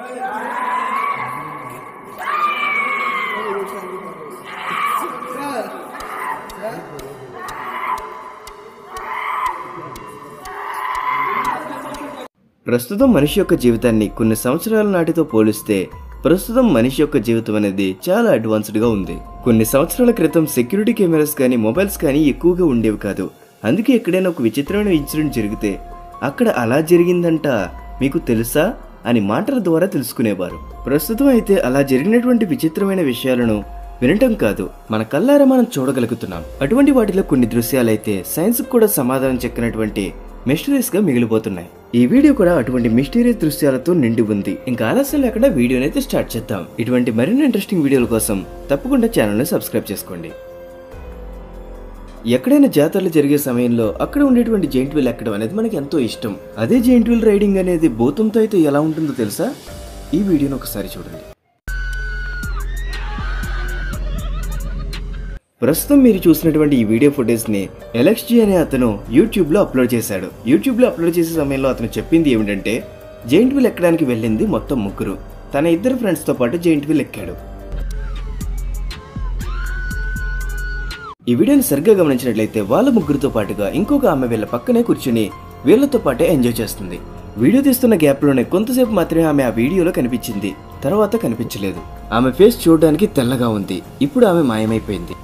ప్రస్తుతం మనిషి యొక్క జీవితాన్ని కొన్ని సంవత్సరాల నాటితో పోలిస్తే ప్రస్తుతం మనిషి యొక్క జీవితం అనేది చాలా అడ్వాన్స్డ్గా ఉంది కొన్ని సంవత్సరాల క్రితం సెక్యూరిటీ కెమెరాస్ కానీ మొబైల్స్ కానీ ఎక్కువగా ఉండేవి కాదు అందుకే ఎక్కడైనా ఒక విచిత్రమైన ఇన్సిడెంట్ జరిగితే అక్కడ అలా జరిగిందంట మీకు తెలుసా అని మాటల ద్వారా తెలుసుకునేవారు ప్రస్తుతం అయితే అలా జరిగినటువంటి విచిత్రమైన విషయాలను వినటం కాదు మన కల్లారా మనం చూడగలుగుతున్నాం అటువంటి వాటిలో కొన్ని దృశ్యాలైతే సైన్స్ కూడా సమాధానం చెక్కినటువంటి మిస్టరీస్ గా మిగిలిపోతున్నాయి ఈ వీడియో కూడా అటువంటి మిస్టీరియస్ దృశ్యాలతో నిండి ఉంది ఇంకా ఆలస్యం లేకుండా వీడియోని అయితే స్టార్ట్ చేద్దాం ఇటువంటి మరిన్ని ఇంట్రెస్టింగ్ వీడియోల కోసం తప్పకుండా ఛానల్ని సబ్స్క్రైబ్ చేసుకోండి ఎక్కడైనా జాతరలు జరిగే సమయంలో అక్కడ ఉండేటువంటి జైంట్ వీల్ ఎక్కడం అనేది మనకి ఎంతో ఇష్టం అదే జైంట్ వీల్ రైడింగ్ అనేది భూతంతో అయితే ఎలా ఉంటుందో తెలుసా ఈ వీడియోని ఒకసారి చూడండి ప్రస్తుతం మీరు చూసినటువంటి ఈ వీడియో ఫుటేజ్ ని ఎలక్స్జీ అనే అతను యూట్యూబ్ లో అప్లోడ్ చేశాడు యూట్యూబ్ లో అప్లోడ్ చేసే సమయంలో అతను చెప్పింది ఏమిటంటే జైంట్ వీల్ ఎక్కడానికి వెళ్ళింది మొత్తం ముగ్గురు తన ఇద్దరు ఫ్రెండ్స్ తో పాటు జైంట్ వీల్ ఎక్కాడు ఈ వీడియోని సరిగ్గా గమనించినట్లయితే వాళ్ళ ముగ్గురితో పాటుగా ఇంకొక ఆమె వీళ్ళ పక్కనే కూర్చుని వీళ్ళతో పాటే ఎంజాయ్ చేస్తుంది వీడియో తీస్తున్న గ్యాప్ లోనే కొంతసేపు మాత్రమే ఆమె ఆ వీడియోలో కనిపించింది తర్వాత కనిపించలేదు ఆమె ఫేస్ చూడడానికి తెల్లగా ఉంది ఇప్పుడు ఆమె మాయమైపోయింది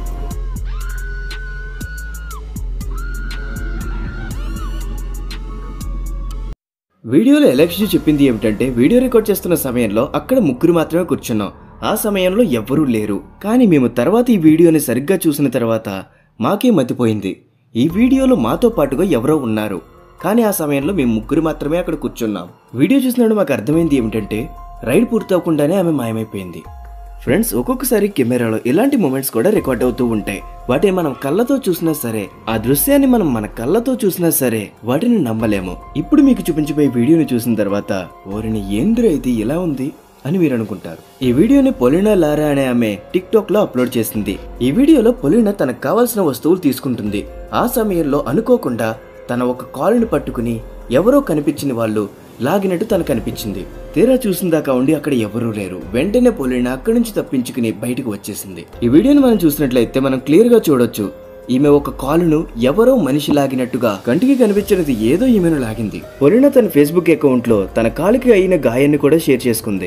వీడియోలో ఎలక్షన్ చెప్పింది ఏమిటంటే వీడియో రికార్డ్ చేస్తున్న సమయంలో అక్కడ ముగ్గురు మాత్రమే కూర్చున్నాం ఆ సమయంలో ఎవ్వరూ లేరు కానీ మేము తర్వాత ఈ వీడియోని సరిగ్గా చూసిన తర్వాత మాకే మతిపోయింది ఈ వీడియోలో మాతో పాటుగా ఎవరో ఉన్నారు కానీ ఆ సమయంలో మేము ముగ్గురు మాత్రమే అక్కడ కూర్చున్నాం వీడియో చూసినప్పుడు మాకు అర్థమైంది ఏమిటంటే రైడ్ పూర్తవకుండానే ఆమె మాయమైపోయింది ఫ్రెండ్స్ ఒక్కొక్కసారి కెమెరాలో ఇలాంటి మూమెంట్స్ కూడా రికార్డ్ అవుతూ ఉంటాయి వాటిని మనం కళ్ళతో చూసినా సరే ఆ దృశ్యాన్ని మనం మన కళ్ళతో చూసినా సరే వాటిని నమ్మలేము ఇప్పుడు మీకు చూపించబోయే వీడియోని చూసిన తర్వాత ఓరిని ఏంద్ర ఇది ఎలా ఉంది అని మీరు అనుకుంటారు ఈ వీడియోని పొలినా లారా అనే ఆమె టిక్ టాక్ లో అప్లోడ్ చేసింది ఈ వీడియోలో పొలినా తనకు కావాల్సిన వస్తువులు తీసుకుంటుంది ఆ సమయంలో అనుకోకుండా తన ఒక కాలుని పట్టుకుని ఎవరో కనిపించిన వాళ్ళు లాగినట్టు తనకు అనిపించింది తీరా చూసిందాకా ఉండి అక్కడ ఎవరూ లేరు వెంటనే పోలిన అక్కడి నుంచి తప్పించుకుని బయటకు వచ్చేసింది ఈ వీడియోని మనం చూసినట్లయితే మనం క్లియర్ గా చూడొచ్చు ఈమె ఒక కాలును ఎవరో మనిషి లాగినట్టుగా కంటికి కనిపించినది ఏదో ఈమెను లాగింది పొలిన తన ఫేస్బుక్ అకౌంట్ లో తన కాలుకి అయిన గాయాన్ని కూడా షేర్ చేసుకుంది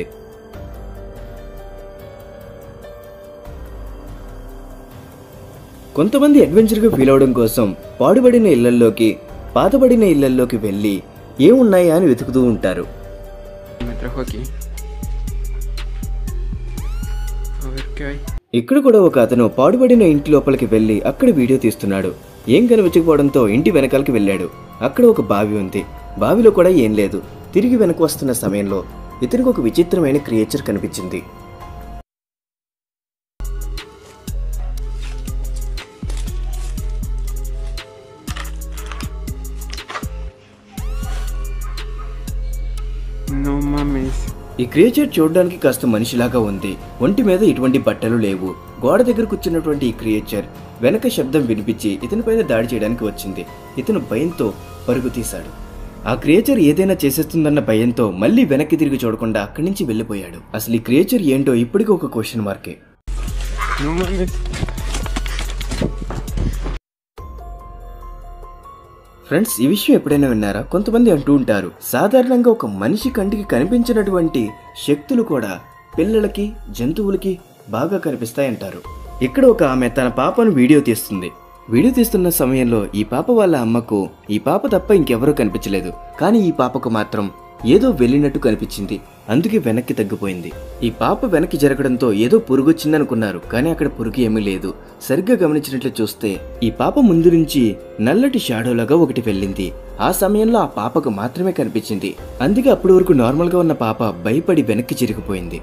కొంతమంది అడ్వెంచర్గా ఫీల్ అవడం కోసం పాడుబడిన ఇళ్లల్లోకి పాతబడిన ఇళ్లల్లోకి వెళ్ళి ఏమున్నాయా అని వెతుకుతూ ఉంటారు Me trajo aquí. A ver qué hay. ఇక్కడ కూడా ఒక అతను పాడుబడిన ఇంటి లోపలికి వెళ్ళి అక్కడ వీడియో తీస్తున్నాడు ఏం కనిపించకపోవడంతో ఇంటి వెనకాలకి వెళ్ళాడు అక్కడ ఒక బావి ఉంది బావిలో కూడా ఏం లేదు తిరిగి వెనక్కి వస్తున్న సమయంలో ఇతనికి ఒక విచిత్రమైన క్రియేచర్ కనిపించింది No mames. ఈ క్రియేచర్ చూడడానికి కాస్త మనిషిలాగా ఉంది ఒంటి మీద ఎటువంటి బట్టలు లేవు గోడ దగ్గర కూర్చున్నటువంటి ఈ క్రియేచర్ వెనక శబ్దం వినిపించి ఇతనిపైన దాడి చేయడానికి వచ్చింది ఇతను భయంతో పరుగు తీశాడు ఆ క్రియేచర్ ఏదైనా చేసేస్తుందన్న భయంతో మళ్ళీ వెనక్కి తిరిగి చూడకుండా అక్కడి నుంచి వెళ్ళిపోయాడు అసలు ఈ క్రియేచర్ ఏంటో ఇప్పటికీ ఒక క్వశ్చన్ మార్కే No mames. ఫ్రెండ్స్ ఈ విషయం ఎప్పుడైనా విన్నారా కొంతమంది అంటూ ఉంటారు సాధారణంగా ఒక మనిషి కంటికి కనిపించినటువంటి శక్తులు కూడా పిల్లలకి జంతువులకి బాగా కనిపిస్తాయంటారు ఇక్కడ ఒక ఆమె తన పాపను వీడియో తీస్తుంది వీడియో తీస్తున్న సమయంలో ఈ పాప వాళ్ళ అమ్మకు ఈ పాప తప్ప ఇంకెవరూ కనిపించలేదు కానీ ఈ పాపకు మాత్రం ఏదో వెళ్ళినట్టు కనిపించింది అందుకే వెనక్కి తగ్గిపోయింది ఈ పాప వెనక్కి జరగడంతో ఏదో పురుగు వచ్చిందనుకున్నారు కానీ అక్కడ పురుగు ఏమీ లేదు సరిగ్గా గమనించినట్లు చూస్తే ఈ పాప ముందు నుంచి నల్లటి షాడోలాగా ఒకటి వెళ్ళింది ఆ సమయంలో ఆ పాపకు మాత్రమే కనిపించింది అందుకే అప్పటి వరకు నార్మల్ గా ఉన్న పాప భయపడి వెనక్కి జరిగిపోయింది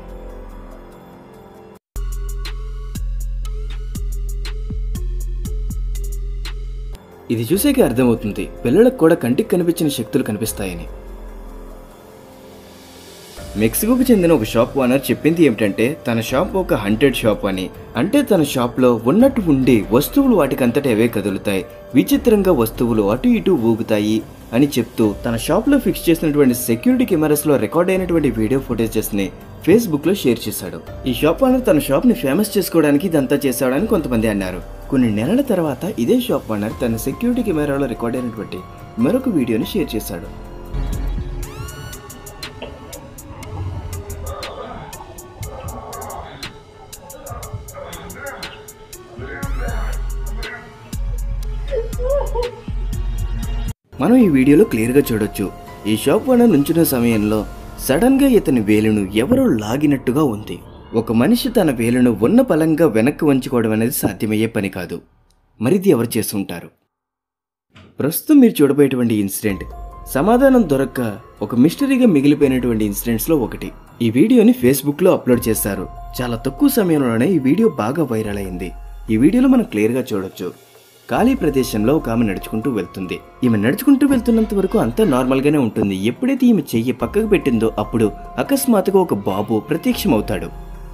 ఇది చూసేకి అర్థమవుతుంది పిల్లలకు కూడా కంటికి కనిపించిన శక్తులు కనిపిస్తాయని మెక్సికోకు చెందిన ఒక షాప్ ఓనర్ చెప్పింది ఏమిటంటే తన షాప్ ఒక హంటెడ్ షాప్ అని అంటే తన షాప్ లో ఉన్నట్టు ఉండి వస్తువులు వాటికంతట అవే కదులుతాయి విచిత్రంగా వస్తువులు అటు ఇటు ఊగుతాయి అని చెప్తూ తన షాప్ లో ఫిక్స్ చేసినటువంటి సెక్యూరిటీ కెమెరాస్ లో రికార్డ్ అయినటువంటి వీడియో ఫుటేజెస్ ని ఫేస్బుక్ లో షేర్ చేశాడు ఈ షాప్ ఓనర్ తన షాప్ ని ఫేమస్ చేసుకోవడానికి ఇదంతా చేశాడని కొంతమంది అన్నారు కొన్ని నెలల తర్వాత ఇదే షాప్ ఓనర్ తన సెక్యూరిటీ కెమెరాలో రికార్డ్ అయినటువంటి మరొక వీడియోని షేర్ చేశాడు మనం ఈ వీడియోలో క్లియర్గా చూడొచ్చు ఈ షాప్ ఓనర్ నుంచున్న సమయంలో సడన్ గా ఇతని వేలును ఎవరో లాగినట్టుగా ఉంది ఒక మనిషి తన వేలును ఉన్న పలంగా వెనక్కి వంచుకోవడం అనేది సాధ్యమయ్యే పని కాదు మరిది ఎవరు చేస్తుంటారు ప్రస్తుతం మీరు చూడబోయేటువంటి ఇన్సిడెంట్ సమాధానం దొరక్క ఒక మిస్టరీగా మిగిలిపోయినటువంటి ఇన్సిడెంట్స్ లో ఒకటి ఈ వీడియోని ఫేస్బుక్ లో అప్లోడ్ చేశారు చాలా తక్కువ సమయంలోనే ఈ వీడియో బాగా వైరల్ అయింది ఈ వీడియోలో మనం క్లియర్ గా చూడొచ్చు ఖాళీ ప్రదేశంలో ఒక ఆమె నడుచుకుంటూ వెళ్తుంది ఈమె నడుచుకుంటూ వెళ్తున్నంత వరకు అంతా నార్మల్ గానే ఉంటుంది ఎప్పుడైతే ఈమె చెయ్యి పక్కకు పెట్టిందో అప్పుడు అకస్మాత్తుగా ఒక బాబు ప్రత్యక్షమవుతాడు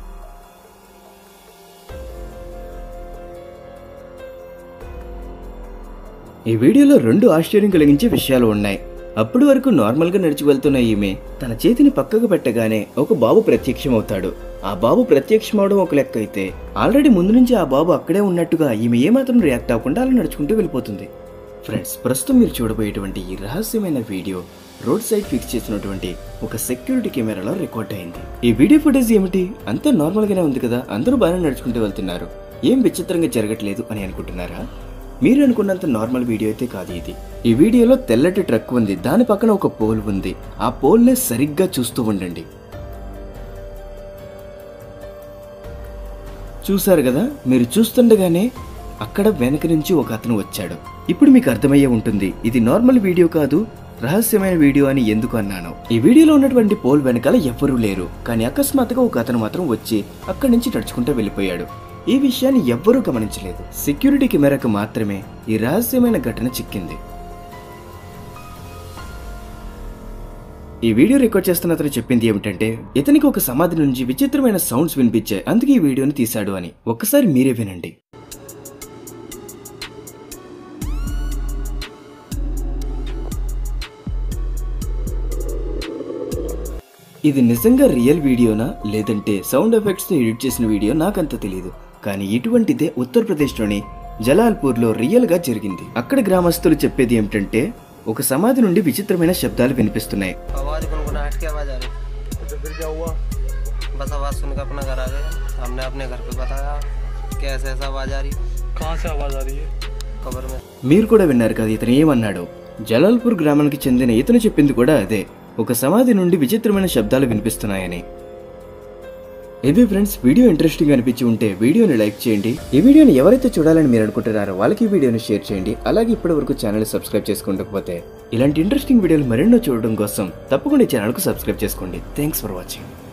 ఈ వీడియోలో రెండు ఆశ్చర్యం కలిగించే విషయాలు ఉన్నాయి అప్పటి వరకు నార్మల్ గా నడిచి వెళ్తున్న ఈమె తన చేతిని పక్కకు పెట్టగానే ఒక బాబు ప్రత్యక్షమవుతాడు ఆ బాబు ప్రత్యక్షమవడం ఒక లెక్క అయితే ఆల్రెడీ ముందు నుంచి ఆ బాబు అక్కడే ఉన్నట్టుగా ఈమె ఏమాత్రం రియాక్ట్ అవ్వకుండా అలా నడుచుకుంటూ వెళ్ళిపోతుంది ఫ్రెండ్స్ ప్రస్తుతం మీరు చూడబోయేటువంటి ఈ రహస్యమైన వీడియో రోడ్ సైడ్ ఫిక్స్ చేసినటువంటి ఒక సెక్యూరిటీ కెమెరాలో రికార్డ్ అయింది ఈ వీడియో ఫుటేజ్ ఏమిటి అంతా నార్మల్ గానే ఉంది కదా అందరూ బాగానే నడుచుకుంటూ వెళ్తున్నారు ఏం విచిత్రంగా జరగట్లేదు అని అనుకుంటున్నారా మీరు అనుకున్నంత నార్మల్ వీడియో అయితే కాదు ఇది ఈ వీడియోలో తెల్లటి ట్రక్ ఉంది దాని పక్కన ఒక పోల్ ఉంది ఆ పోల్ నే సరిగ్గా చూస్తూ ఉండండి చూసారు కదా మీరు చూస్తుండగానే అక్కడ వెనక నుంచి ఒక అతను వచ్చాడు ఇప్పుడు మీకు అర్థమయ్యే ఉంటుంది ఇది నార్మల్ వీడియో కాదు రహస్యమైన వీడియో అని ఎందుకు అన్నాను ఈ వీడియోలో ఉన్నటువంటి పోల్ వెనకాల ఎవ్వరూ లేరు కానీ అకస్మాత్తుగా ఒక అతను మాత్రం వచ్చి అక్కడి నుంచి నడుచుకుంటూ వెళ్ళిపోయాడు ఈ విషయాన్ని ఎవ్వరూ గమనించలేదు సెక్యూరిటీ కెమెరాకు మాత్రమే ఈ రహస్యమైన ఘటన చిక్కింది ఈ వీడియో రికార్డ్ చేస్తున్న అతను చెప్పింది ఏమిటంటే ఇతనికి ఒక సమాధి నుంచి విచిత్రమైన సౌండ్స్ వినిపించాయి అందుకే ఈ వీడియోని తీశాడు అని ఒక్కసారి మీరే వినండి ఇది నిజంగా రియల్ వీడియోనా లేదంటే సౌండ్ ఎఫెక్ట్స్ తో ఎడిట్ చేసిన వీడియో నాకంత తెలియదు కానీ ఇటువంటిదే ఉత్తరప్రదేశ్లోని జలాల్పూర్లో రియల్ గా జరిగింది అక్కడ గ్రామస్తులు చెప్పేది ఏమిటంటే ఒక సమాధి నుండి విచిత్రమైన శబ్దాలు వినిపిస్తున్నాయి आवाज गुनगुनाहट की आवाज आ रही तो फिर क्या हुआ बस आवाज सुनकर अपना घर आ गए हमने अपने घर पे बताया कि ऐसे ऐसा आवाज आ रही कहाँ से आवाज़ आ रही है कब्र में మీరు కూడా విన్నారు కదా ఇతను ఏమన్నాడు జలాల్పూర్ గ్రామానికి చెందిన ఇతను చెప్పింది కూడా అదే ఒక సమాధి నుండి విచిత్రమైన శబ్దాలు వినిపిస్తున్నాయని ఇది ఫ్రెండ్స్ వీడియో ఇంట్రెస్టింగ్ అనిపించి ఉంటే వీడియోని లైక్ చేయండి ఈ వీడియోని ఎవరైతే చూడాలని మీరు అనుకుంటున్నారో వాళ్ళకి ఈ వీడియోని షేర్ చేయండి అలాగే ఇప్పటి వరకు ఛానల్ సబ్స్క్రైబ్ చేసుకోకపోతే ఇలాంటి ఇంట్రెస్టింగ్ వీడియోలు మరెన్నో చూడడం కోసం తప్పకుండా ఈ ఛానల్కు సబ్స్క్రైబ్ చేసుకోండి థ్యాంక్స్ ఫర్ వాచింగ్